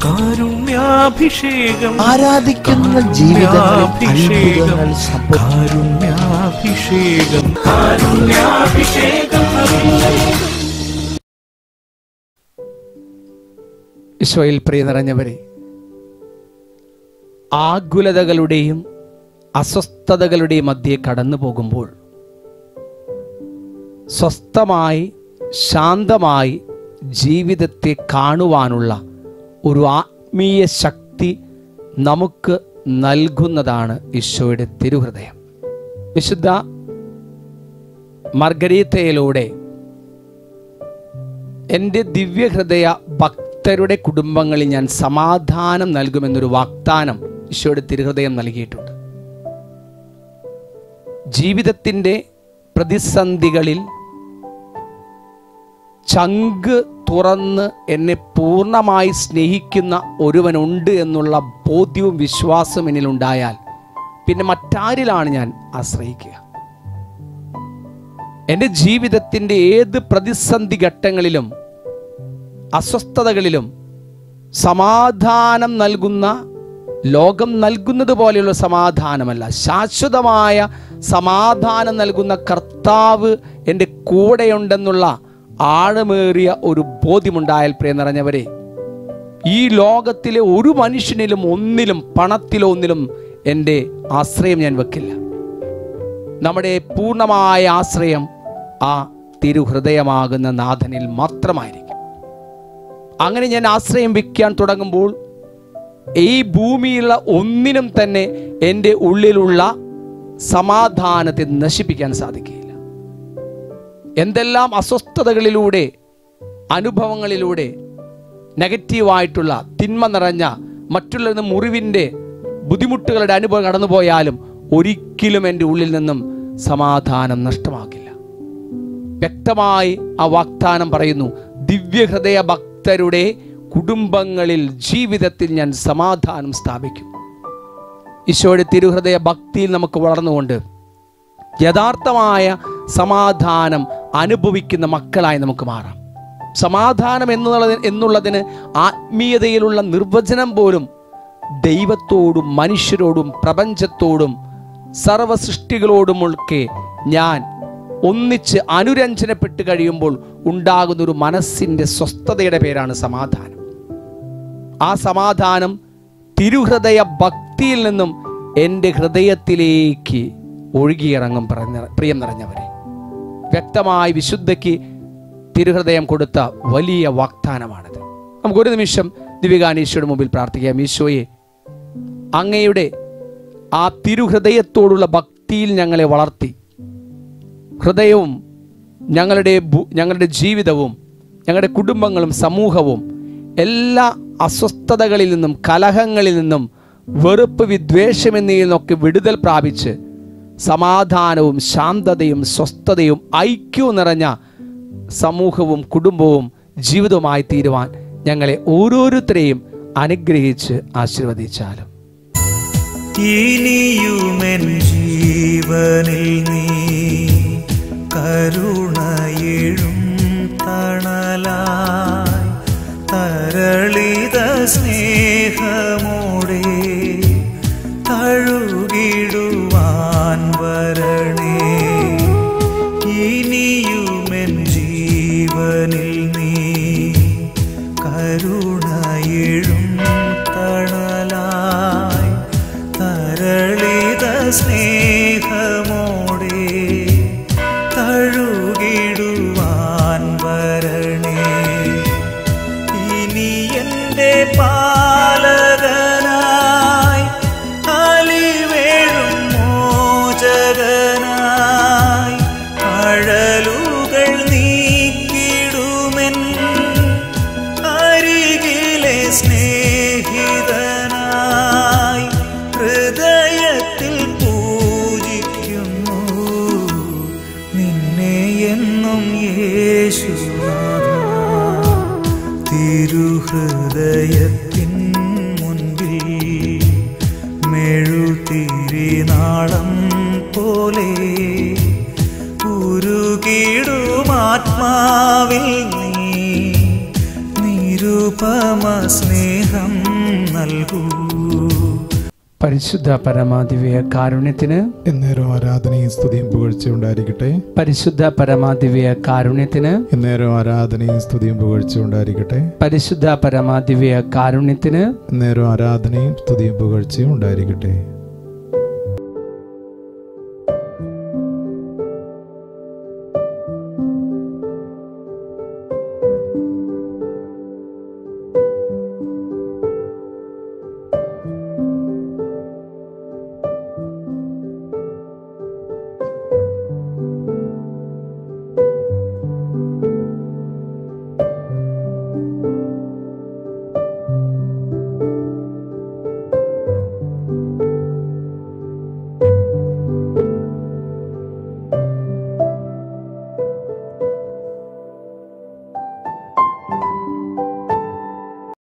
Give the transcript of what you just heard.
കാരുണ്യാഭിഷേകം ആരാധിക്കുന്ന ജീവിതങ്ങളിൽ അത്ഭുതങ്ങൾ സംഭവിക്കും കാരുണ്യാഭിഷേകം കാരുണ്യാഭിഷേകം ഈശോയിൽ പ്രിയ നിറഞ്ഞവരെ ആകുലതകളുടെയും അസ്വസ്ഥതകളുടെയും മധ്യേ കടന്നു പോകുമ്പോൾ സ്വസ്ഥമായി ശാന്തമായി ജീവിതത്തെ കാണുവാനുള്ള ഒരു ആത്മീയ ശക്തി നമുക്ക് നൽകുന്നതാണ് ഈശോയുടെ തിരുഹൃദയം വിശുദ്ധ മർഗരീത്തയിലൂടെ എൻ്റെ ദിവ്യഹൃദയ ഭക്തരുടെ കുടുംബങ്ങളിൽ ഞാൻ സമാധാനം നൽകുമെന്നൊരു വാഗ്ദാനം ഈശോയുടെ തിരുഹൃദയം നൽകിയിട്ടുണ്ട് ജീവിതത്തിൻ്റെ പ്രതിസന്ധികളിൽ ചങ്ക് തുറന്ന് എന്നെ പൂർണ്ണമായി സ്നേഹിക്കുന്ന ഒരുവനുണ്ട് എന്നുള്ള ബോധ്യവും വിശ്വാസവും എന്നിലുണ്ടായാൽ പിന്നെ മറ്റാരിലാണ് ഞാൻ ആശ്രയിക്കുക എൻ്റെ ജീവിതത്തിൻ്റെ ഏത് പ്രതിസന്ധി ഘട്ടങ്ങളിലും അസ്വസ്ഥതകളിലും സമാധാനം നൽകുന്ന ലോകം നൽകുന്നത് പോലെയുള്ള സമാധാനമല്ല ശാശ്വതമായ സമാധാനം നൽകുന്ന കർത്താവ് എൻ്റെ കൂടെയുണ്ടെന്നുള്ള ആഴമേറിയ ഒരു ബോധ്യമുണ്ടായാൽ പ്രിയ നിറഞ്ഞവരെ ഈ ലോകത്തിലെ ഒരു മനുഷ്യനിലും ഒന്നിലും പണത്തിലോ ഒന്നിലും എൻ്റെ ആശ്രയം ഞാൻ വെക്കില്ല നമ്മുടെ പൂർണ്ണമായ ആശ്രയം ആ തിരുഹൃദയമാകുന്ന നാഥനിൽ മാത്രമായിരിക്കും അങ്ങനെ ഞാൻ ആശ്രയം വെക്കാൻ തുടങ്ങുമ്പോൾ ഈ ഭൂമിയിലുള്ള ഒന്നിനും തന്നെ എൻ്റെ ഉള്ളിലുള്ള സമാധാനത്തെ നശിപ്പിക്കാൻ സാധിക്കുകയില്ല എന്തെല്ലാം അസ്വസ്ഥതകളിലൂടെ അനുഭവങ്ങളിലൂടെ നെഗറ്റീവായിട്ടുള്ള തിന്മ നിറഞ്ഞ മറ്റുള്ള മുറിവിൻ്റെ ബുദ്ധിമുട്ടുകളുടെ അനുഭവം കടന്നുപോയാലും ഒരിക്കലും എൻ്റെ ഉള്ളിൽ നിന്നും സമാധാനം നഷ്ടമാകില്ല വ്യക്തമായി ആ വാഗ്ദാനം പറയുന്നു ദിവ്യഹൃദയ ഭക്തരുടെ കുടുംബങ്ങളിൽ ജീവിതത്തിൽ ഞാൻ സമാധാനം സ്ഥാപിക്കും ഈശോയുടെ തിരുഹൃദയ ഭക്തിയിൽ നമുക്ക് വളർന്നുകൊണ്ട് യഥാർത്ഥമായ സമാധാനം അനുഭവിക്കുന്ന മക്കളായി നമുക്ക് മാറാം സമാധാനം എന്നുള്ളത് എന്നുള്ളതിന് ആത്മീയതയിലുള്ള നിർവചനം പോലും ദൈവത്തോടും മനുഷ്യരോടും പ്രപഞ്ചത്തോടും സർവസൃഷ്ടികളോടുമൊക്കെ ഞാൻ ഒന്നിച്ച് അനുരഞ്ജനപ്പെട്ട് കഴിയുമ്പോൾ ഉണ്ടാകുന്ന ഒരു മനസ്സിൻ്റെ സ്വസ്ഥതയുടെ പേരാണ് സമാധാനം ആ സമാധാനം തിരുഹൃദയ ഭക്തിയിൽ നിന്നും എൻ്റെ ഹൃദയത്തിലേക്ക് ഒഴുകിയിറങ്ങും പറഞ്ഞ പ്രിയം നിറഞ്ഞവരെ വ്യക്തമായി വിശുദ്ധയ്ക്ക് തിരുഹൃദയം കൊടുത്ത വലിയ വാഗ്ദാനമാണിത് നമുക്ക് ഒരു നിമിഷം ദിവികാനീശയുടെ മുമ്പിൽ പ്രാർത്ഥിക്കാം ഈശോയെ അങ്ങയുടെ ആ തിരുഹൃദയത്തോടുള്ള ഭക്തിയിൽ ഞങ്ങളെ വളർത്തി ഹൃദയവും ഞങ്ങളുടെ ഭൂ- ഞങ്ങളുടെ ജീവിതവും ഞങ്ങളുടെ കുടുംബങ്ങളും സമൂഹവും എല്ലാ അസ്വസ്ഥതകളിൽ നിന്നും കലഹങ്ങളിൽ നിന്നും വെറുപ്പ് വിദ്വേഷം എന്നിവയിൽ നിന്നൊക്കെ വിടുതൽ പ്രാപിച്ച് സമാധാനവും ശാന്തതയും സ്വസ്ഥതയും ഐക്യവും നിറഞ്ഞ സമൂഹവും കുടുംബവും ജീവിതവുമായി തീരുവാൻ ഞങ്ങളെ ഓരോരുത്തരെയും അനുഗ്രഹിച്ച് ആശീർവദിച്ചാലും ഇനിയുമെൻ ജീവനിൽ നീ കരുണയിഴും തണലായി തരളിത സ്നേഹമോടെ തഴുകിടുവാൻ വരണേ ഇനിയുമെൻ ജീവനിൽ നീ കരുണയിഴും തണലായി തരളിത സ്നേഹമോടെ തഴുകിടുവാൻ വരണേ ഇനി എൻ്റെ പാലകനായി അലിവേഴും മോചകനായി അഴലുകൾ നീക്കിടുമെൻ അരികിലെ സ്നേഹിതനായി ഹൃദയത്തിൽ പൂജിക്കുന്നു നിന്നെ എന്നും യേശുനാഥ തിരുഹൃദയത്തിൻ മുൻപിൽ മെഴുതിരിനാളം പോലെ ഉരുകിടുമാത്മാവിൽ നീ നിരു നിരുപമ സ്നേഹം നൽകൂ പരിശുദ്ധ പരമാദിവ്യ കാരുണ്യത്തിന് എന്നേരം ആരാധനയും സ്തുതിയും പുകഴ്ച ഉണ്ടായിരിക്കട്ടെ പരിശുദ്ധ പരമാദിവ്യ കാരുണ്യത്തിന് എന്നേരം ആരാധനയും സ്തുതിയും പുകഴ്ച ഉണ്ടായിരിക്കട്ടെ പരിശുദ്ധ പരമാദിവ്യ കാരുണ്യത്തിന് എന്നേരം ആരാധനയും സ്തുതിയും പുകഴ്ചയും ഉണ്ടായിരിക്കട്ടെ